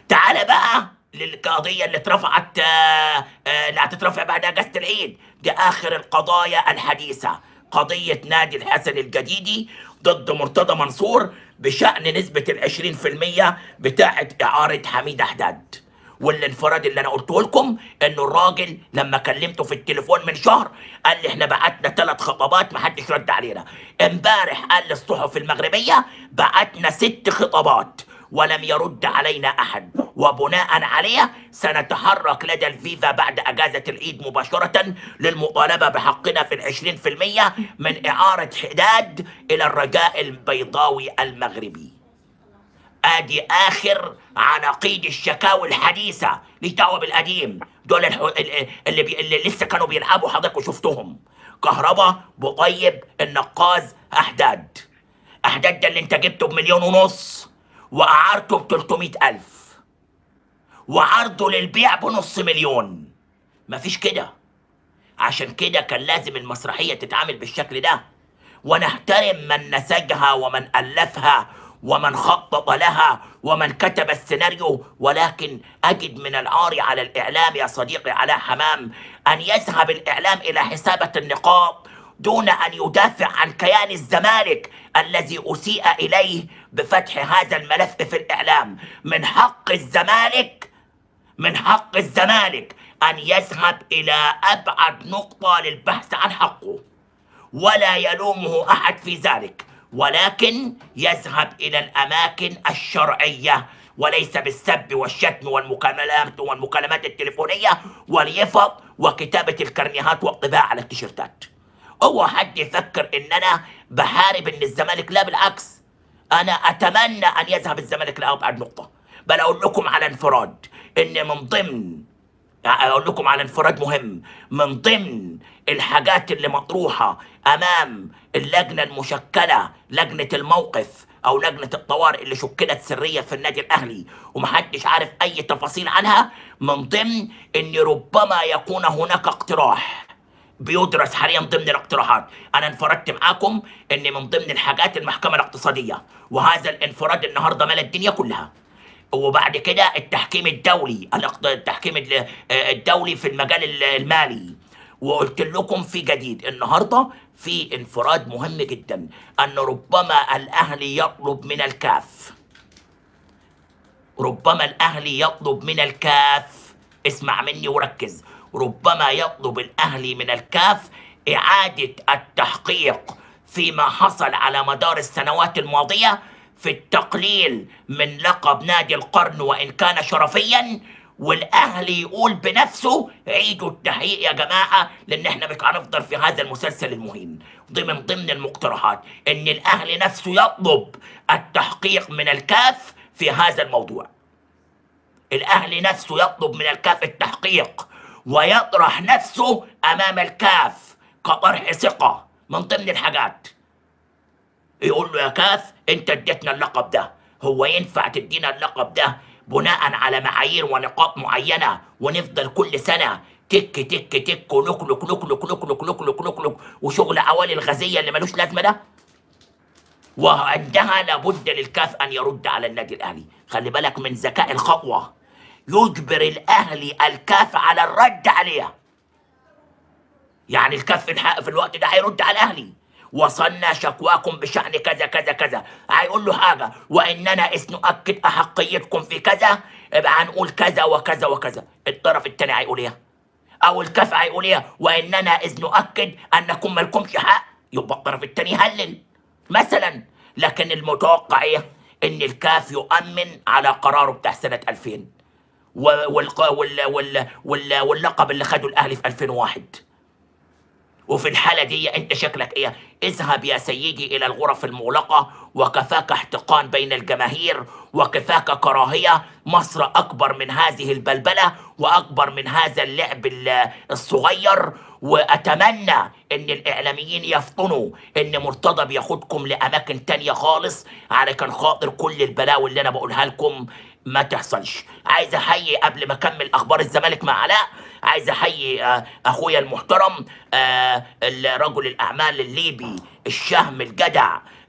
تعال بقى للقضية اللي اترفعت آه، آه، اللي هتترفع بعد أجازة العيد دي آخر القضايا الحديثة قضية نادي الحسن الجديدي ضد مرتضى منصور بشأن نسبة العشرين في المية بتاعة إعارة حميد حداد والانفراد اللي انا قلته لكم انه الراجل لما كلمته في التليفون من شهر قال لي احنا بعتنا ثلاث خطابات محدش رد علينا امبارح قال للصحف المغربيه بعتنا ست خطابات ولم يرد علينا احد وبناء عليه سنتحرك لدى الفيفا بعد اجازه العيد مباشره للمطالبه بحقنا في العشرين في المية من اعاره حداد الى الرجاء البيضاوي المغربي ادي اخر عناقيد الشكاوي الحديثه ليه دعوه بالقديم دول الح... ال- اللي, بي... اللي لسه كانوا بيلعبوا حضرتك شفتهم كهربا بطيب النقاز احداد احداد ده اللي انت جبته بمليون ونص واعارته ب 300 الف وعرضه للبيع بنص مليون مفيش كده عشان كده كان لازم المسرحية تتعامل بالشكل ده ونحترم من نسجها ومن ألفها ومن خطط لها ومن كتب السيناريو ولكن أجد من العار على الإعلام يا صديقي علاء حمام أن يذهب الإعلام إلى حسابة النقاط دون أن يدافع عن كيان الزمالك الذي أسيء إليه بفتح هذا الملف في الإعلام من حق الزمالك من حق الزمالك أن يذهب إلى أبعد نقطة للبحث عن حقه ولا يلومه أحد في ذلك ولكن يذهب إلى الأماكن الشرعية وليس بالسب والشتم والمكالمات والمكالمات التليفونية واليفط وكتابة الكرنيهات والطباعة على التيشيرتات هو حد يفكر ان انا بحارب ان الزمالك لا بالعكس انا اتمنى ان يذهب الزمالك لابعد نقطه بل اقول لكم على انفراد ان من ضمن اقول لكم على انفراد مهم من ضمن الحاجات اللي مطروحه امام اللجنه المشكله لجنه الموقف او لجنه الطوارئ اللي شكلت سريه في النادي الاهلي ومحدش عارف اي تفاصيل عنها من ضمن ان ربما يكون هناك اقتراح بيدرس حاليا ضمن الاقتراحات انا انفردت معاكم ان من ضمن الحاجات المحكمه الاقتصاديه وهذا الانفراد النهارده مال الدنيا كلها وبعد كده التحكيم الدولي الاقت- التحكيم ال- الدولي في المجال ال- المالي وقلت لكم في جديد النهارده في انفراد مهم جدا ان ربما الاهلي يطلب من الكاف ربما الاهلي يطلب من الكاف اسمع مني وركز ربما يطلب الاهلي من الكاف اعاده التحقيق فيما حصل على مدار السنوات الماضيه في التقليل من لقب نادي القرن وان كان شرفيا والاهلي يقول بنفسه عيدوا التحقيق يا جماعه لان احنا مش هنفضل في هذا المسلسل المهين دي من ضمن المقترحات ان الاهلي نفسه يطلب التحقيق من الكاف في هذا الموضوع الاهلي نفسه يطلب من الكاف التحقيق ويطرح نفسه امام الكاف كطرح ثقه من ضمن الحاجات يقول له يا كاف انت اديتنا اللقب ده هو ينفع تدينا اللقب ده بناء على معايير ونقاط معينه ونفضل كل سنه تك تك تك ونكلك نكلك نكلك نكلك نكلك وشغل عوالي الغازيه اللي ملوش لازمه ده وعندها لابد للكاف ان يرد على النادي الاهلي خلي بالك من ذكاء الخطوه يجبر الاهلي الكاف على الرد عليها يعني الكاف في الحق في الوقت ده هيرد على الاهلي وصلنا شكواكم بشأن كذا كذا كذا هيقول له حاجة وإننا إذ نؤكد أحقيتكم في كذا يبقى هنقول كذا وكذا وكذا الطرف التاني هيقول إيه أو الكاف هيقول إيه وإننا إذ نؤكد أنكم مالكمش حق يبقى الطرف التاني يهلل مثلا لكن المتوقع إيه إن الكاف يؤمن على قراره بتاع سنة 2000 والق- وال وال وال واللقب اللي خده الأهلي في 2001 وفي الحالة دي أنت شكلك إيه؟ اذهب يا سيدي إلى الغرف المغلقة وكفاك احتقان بين الجماهير وكفاك كراهية مصر أكبر من هذه البلبلة وأكبر من هذا اللعب ال- الصغير وأتمنى إن الإعلاميين يفطنوا إن مرتضى بياخدكم لأماكن تانية خالص علشان خاطر كل البلاوي اللي أنا بقولها لكم ما تحصلش عايز احيي قبل ما اكمل اخبار الزمالك مع علاء عايز احيي آه، اخويا المحترم آه، رجل الاعمال الليبي الشهم الجدع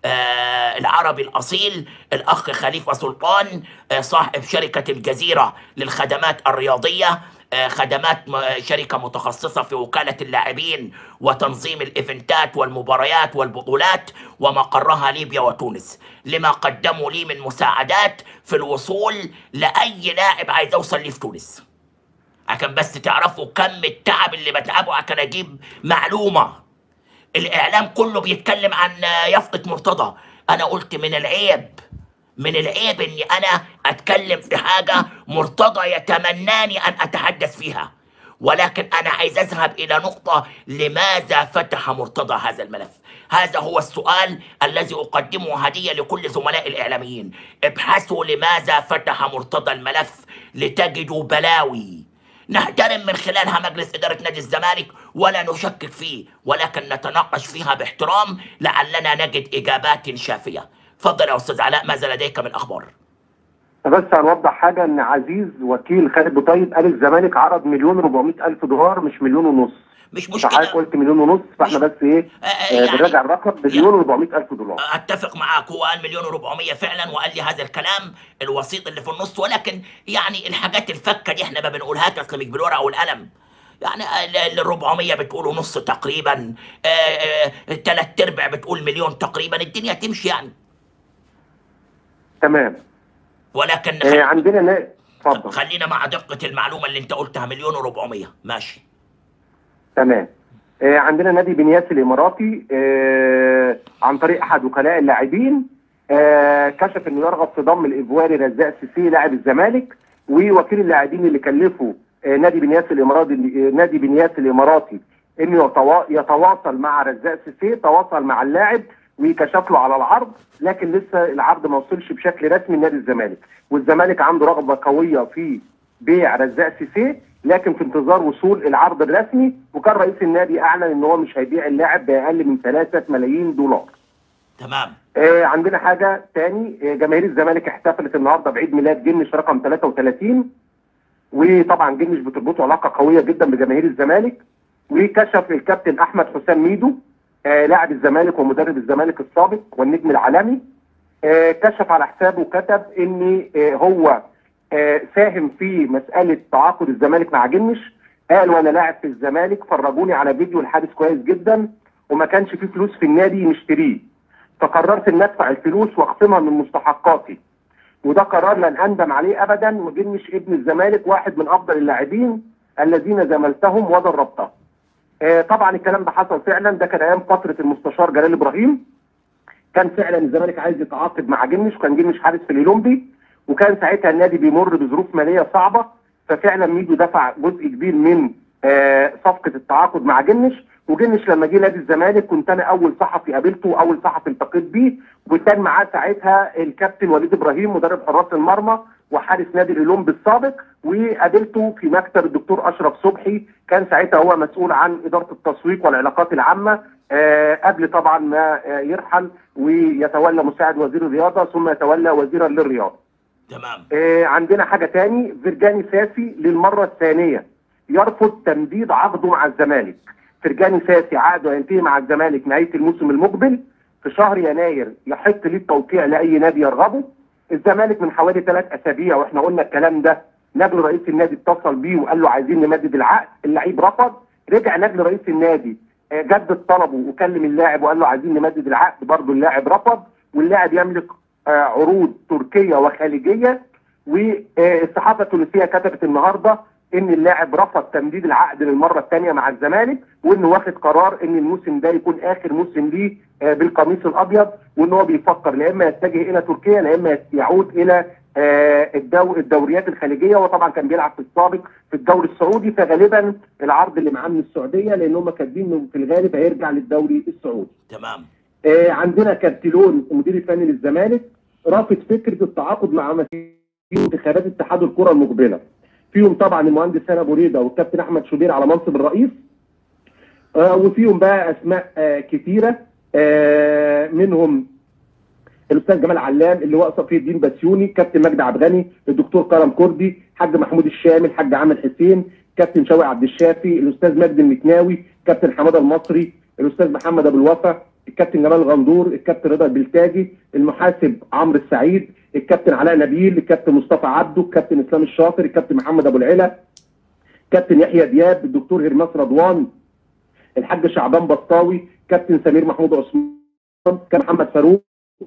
آه العربي الاصيل الاخ خليفه سلطان آه صاحب شركه الجزيره للخدمات الرياضيه آه، خدمات م- آه، شركة متخصصة في وكالة اللاعبين وتنظيم الإيفنتات والمباريات والبطولات ومقرها ليبيا وتونس لما قدموا لي من مساعدات في الوصول لأي لاعب عايز أوصل ليه في تونس عشان بس تعرفوا كم التعب اللي بتعبه عشان أجيب معلومة الإعلام كله بيتكلم عن آه، يافطة مرتضى أنا قلت من العيب من العيب اني انا اتكلم في حاجه مرتضى يتمناني ان اتحدث فيها ولكن انا عايز اذهب الى نقطه لماذا فتح مرتضى هذا الملف هذا هو السؤال الذي اقدمه هديه لكل زملاء الاعلاميين ابحثوا لماذا فتح مرتضى الملف لتجدوا بلاوي نحترم من خلالها مجلس إدارة نادي الزمالك ولا نشكك فيه ولكن نتناقش فيها باحترام لعلنا نجد إجابات شافية تفضل يا أستاذ علاء ماذا لديك من أخبار بس هنوضح حاجه ان عزيز وكيل خالد بوطيب قال الزمالك عرض مليون و400 الف دولار مش مليون ونص مش فحضرتك مشكلة قلت مليون ونص فاحنا مش- بس ايه آه، آه، آه يعني- بنراجع الرقم مليون و400 الف دولار اتفق معاك هو قال مليون و400 فعلا وقال لي هذا الكلام الوسيط اللي في النص ولكن يعني الحاجات الفكه دي احنا ما بنقولهاش اصل مش بالورقه والقلم يعني ال 400 بتقولوا نص تقريبا ثلاث ارباع بتقول مليون تقريبا الدنيا تمشي يعني تمام ولكن آه خل... عندنا نا... اتفضل خلينا مع دقه المعلومه اللي انت قلتها مليون و400 ماشي تمام آه عندنا نادي بنياس الاماراتي آه عن طريق احد وكلاء اللاعبين آه كشف انه يرغب في ضم الايفواري رزاق سيسي لاعب الزمالك ووكيل اللاعبين اللي كلفه آه نادي بنياس الاماراتي آه نادي بنياس الاماراتي انه يتوا- يتواصل مع رزاق سيسي تواصل مع اللاعب وكشف له على العرض لكن لسه العرض ما وصلش بشكل رسمي لنادي الزمالك والزمالك عنده رغبه قويه في بيع رزاق سيسي لكن في انتظار وصول العرض الرسمي وكان رئيس النادي اعلن ان هو مش هيبيع اللاعب باقل من 3 ملايين دولار. تمام آه عندنا حاجه تاني آه جماهير الزمالك احتفلت النهارده بعيد ميلاد جنش رقم 33 وطبعا جنش بتربطه علاقه قويه جدا بجماهير الزمالك وكشف الكابتن احمد حسام ميدو آه لاعب الزمالك ومدرب الزمالك السابق والنجم العالمي آه كشف على حسابه وكتب ان آه هو آه ساهم في مساله تعاقد الزمالك مع جنش قال وانا لاعب في الزمالك فرجوني على فيديو الحادث كويس جدا وما كانش فيه فلوس في النادي نشتريه فقررت ان ادفع الفلوس واخصمها من مستحقاتي وده قرار لن اندم عليه ابدا وجنش ابن الزمالك واحد من افضل اللاعبين الذين زملتهم ودربتهم آه طبعا الكلام ده حصل فعلا ده كان ايام فتره المستشار جلال ابراهيم كان فعلا الزمالك عايز يتعاقد مع جنش وكان جنش حارس في الاولمبي وكان ساعتها النادي بيمر بظروف ماليه صعبه ففعلا ميدو دفع جزء كبير من آه صفقه التعاقد مع جنش وجنش لما جه نادي الزمالك كنت انا اول صحفي قابلته اول صحفي التقيت بيه وكان معاه ساعتها الكابتن وليد ابراهيم مدرب حراس المرمى وحارس نادي الاولمبي السابق وقابلته في مكتب الدكتور اشرف صبحي كان ساعتها هو مسؤول عن اداره التسويق والعلاقات العامه آه قبل طبعا ما آه يرحل ويتولى مساعد وزير الرياضه ثم يتولى وزيرا للرياضه. تمام آه عندنا حاجه تاني فرجاني ساسي للمره الثانيه يرفض تمديد عقده مع الزمالك. فرجاني ساسي عقده ينتهي مع الزمالك نهايه الموسم المقبل في شهر يناير يحق ليه التوقيع لاي نادي يرغبه. الزمالك من حوالي ثلاث اسابيع واحنا قلنا الكلام ده نجل رئيس النادي اتصل بيه وقال له عايزين نمدد العقد اللعيب رفض رجع نجل رئيس النادي آه، جدد طلبه وكلم اللاعب وقال له عايزين نمدد العقد برضه اللاعب رفض واللاعب يملك آه، عروض تركيه وخليجيه والصحافه التونسيه كتبت النهارده ان اللاعب رفض تمديد العقد للمره الثانيه مع الزمالك وانه واخد قرار ان الموسم ده يكون اخر موسم ليه آه، بالقميص الابيض وان هو بيفكر لا اما يتجه الى تركيا لا اما يعود الى آه، الدو الدوريات الخليجيه وطبعا كان بيلعب في السابق في الدوري السعودي فغالبا العرض اللي معاه من السعوديه لان هم كاتبين انه في الغالب هيرجع للدوري السعودي. تمام آه، عندنا كارتيلون المدير الفني للزمالك رافض فكره التعاقد مع مسؤولين انتخابات اتحاد الكره المقبله. فيهم طبعا المهندس سنة بريده والكابتن احمد شوبير على منصب الرئيس. آه، وفيهم بقى اسماء آه، كتيره آه، منهم الاستاذ جمال علام اللي هو صفي الدين بسيوني كابتن مجدي عبد الغني الدكتور كرم كردي حاج محمود الشامل حاج عامر حسين كابتن شوقي عبد الشافي الاستاذ مجدي المكناوي كابتن حماده المصري الاستاذ محمد ابو الوفا الكابتن جمال غندور الكابتن رضا البلتاجي المحاسب عمرو السعيد الكابتن علاء نبيل الكابتن مصطفى عبده الكابتن اسلام الشاطر الكابتن محمد ابو العلا كابتن يحيى دياب الدكتور هرماس رضوان الحاج شعبان بسطاوي كابتن سمير محمود عثمان كابتن محمد فاروق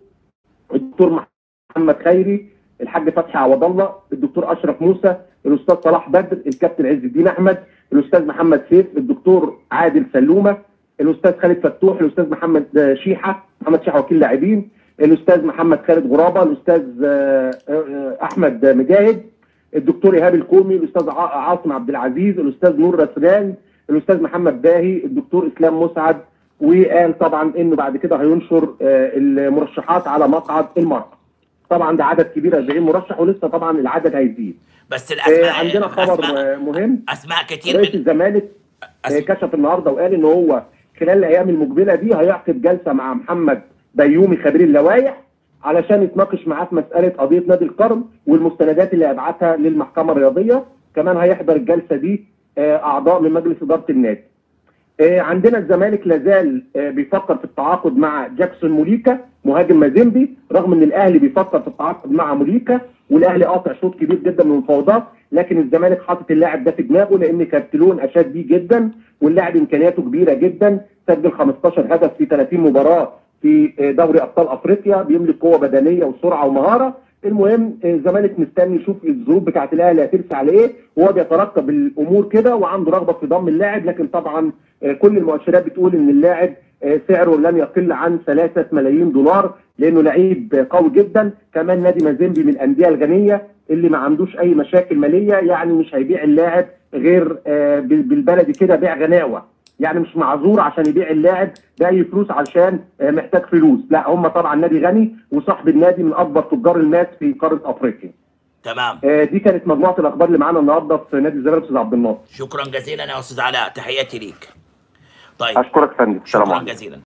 الدكتور محمد خيري الحاج فتحي عوض الله الدكتور اشرف موسى الاستاذ صلاح بدر الكابتن عز الدين احمد الاستاذ محمد سيف الدكتور عادل سلومه الاستاذ خالد فتوح الاستاذ محمد شيحه محمد شيحه وكيل لاعبين الاستاذ محمد خالد غرابه الاستاذ آه، آه، احمد مجاهد الدكتور ايهاب الكومي الاستاذ ع- عاصم عبد العزيز الاستاذ نور رسلان الاستاذ محمد باهي الدكتور اسلام مسعد وقال طبعا انه بعد كده هينشر آه، المرشحات على مقعد المرأة طبعا ده عدد كبير 40 مرشح ولسه طبعا العدد هيزيد بس آه، الاسماء عندنا خبر أسماء, آه، مهم اسماء كتير رئيس من الزمالك آه، أس- كشف النهارده وقال ان هو خلال الايام المقبله دي هيعقد جلسه مع محمد بيومي خبير اللوائح علشان يتناقش معاه في مساله قضيه نادي القرن والمستندات اللي ابعتها للمحكمه الرياضيه كمان هيحضر الجلسه دي آه، اعضاء من مجلس اداره النادي آه، عندنا الزمالك لازال آه، بيفكر في التعاقد مع جاكسون موليكا مهاجم مازيمبي رغم ان الاهلي بيفكر في التعاقد مع موليكا والاهلي قاطع شوط كبير جدا من المفاوضات لكن الزمالك حاطط اللاعب ده في دماغه لان كارتلون اشاد بيه جدا واللاعب امكانياته كبيره جدا سجل 15 هدف في 30 مباراه في آه، دوري ابطال افريقيا بيملك قوه بدنيه وسرعه ومهاره المهم آه، الزمالك مستني يشوف الظروف بتاعت الاهلي هترسى على ايه وهو بيترقب الامور كده وعنده رغبه في ضم اللاعب لكن طبعا آه، كل المؤشرات بتقول ان اللاعب آه، سعره لن يقل عن 3 ملايين دولار لانه لعيب آه، قوي جدا كمان نادي مازيمبي من الانديه الغنيه اللي ما عندوش اي مشاكل ماليه يعني مش هيبيع اللاعب غير آه، بال- بالبلدي كده بيع غناوه يعني مش معذور عشان يبيع اللاعب باي فلوس عشان آه، محتاج فلوس لا هم طبعا نادي غني وصاحب النادي من اكبر تجار الماس في قاره افريقيا تمام آه، دي كانت مجموعه الاخبار اللي معانا النهارده في نادي الزمالك استاذ عبد الناصر شكرا جزيلا يا استاذ علاء تحياتي ليك طيب اشكرك فندم السلام شكرا عليكم جزيلا